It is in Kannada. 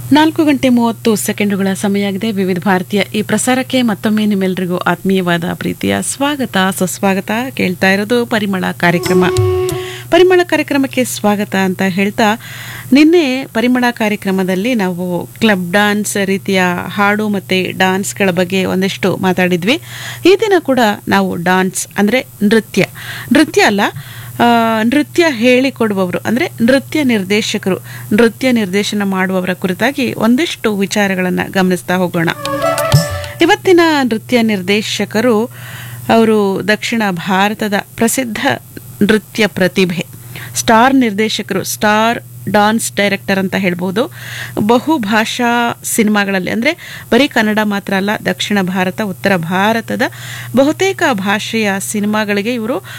ನಾಲ್ಕು ಗಂಟೆ ಮೂವತ್ತು ಸೆಕೆಂಡುಗಳ ಸಮಯ ಆಗಿದೆ ವಿವಿಧ ಭಾರತೀಯ ಈ ಪ್ರಸಾರಕ್ಕೆ ಮತ್ತೊಮ್ಮೆ ನಿಮ್ಮೆಲ್ಲರಿಗೂ ಆತ್ಮೀಯವಾದ ಪ್ರೀತಿಯ ಸ್ವಾಗತ ಸುಸ್ವಾಗತ ಕೇಳ್ತಾ ಇರೋದು ಪರಿಮಳ ಕಾರ್ಯಕ್ರಮ ಪರಿಮಳ ಕಾರ್ಯಕ್ರಮಕ್ಕೆ ಸ್ವಾಗತ ಅಂತ ಹೇಳ್ತಾ ನಿನ್ನೆ ಪರಿಮಳ ಕಾರ್ಯಕ್ರಮದಲ್ಲಿ ನಾವು ಕ್ಲಬ್ ಡಾನ್ಸ್ ರೀತಿಯ ಹಾಡು ಮತ್ತು ಡಾನ್ಸ್ಗಳ ಬಗ್ಗೆ ಒಂದಿಷ್ಟು ಮಾತಾಡಿದ್ವಿ ಈ ದಿನ ಕೂಡ ನಾವು ಡಾನ್ಸ್ ಅಂದರೆ ನೃತ್ಯ ನೃತ್ಯ ಅಲ್ಲ ಆ, ನೃತ್ಯ ಹೇಳಿಕೊಡುವವರು ಅಂದರೆ ನೃತ್ಯ ನಿರ್ದೇಶಕರು ನೃತ್ಯ ನಿರ್ದೇಶನ ಮಾಡುವವರ ಕುರಿತಾಗಿ ಒಂದಿಷ್ಟು ವಿಚಾರಗಳನ್ನು ಗಮನಿಸ್ತಾ ಹೋಗೋಣ ಇವತ್ತಿನ ನೃತ್ಯ ನಿರ್ದೇಶಕರು ಅವರು ದಕ್ಷಿಣ ಭಾರತದ ಪ್ರಸಿದ್ಧ ನೃತ್ಯ ಪ್ರತಿಭೆ ಸ್ಟಾರ್ ನಿರ್ದೇಶಕರು ಸ್ಟಾರ್ ಡಾನ್ಸ್ ಡೈರೆಕ್ಟರ್ ಅಂತ ಹೇಳ್ಬೋದು ಬಹುಭಾಷಾ ಸಿನಿಮಾಗಳಲ್ಲಿ ಅಂದರೆ ಬರೀ ಕನ್ನಡ ಮಾತ್ರ ಅಲ್ಲ ದಕ್ಷಿಣ ಭಾರತ ಉತ್ತರ ಭಾರತದ ಬಹುತೇಕ ಭಾಷೆಯ ಸಿನಿಮಾಗಳಿಗೆ ಇವರು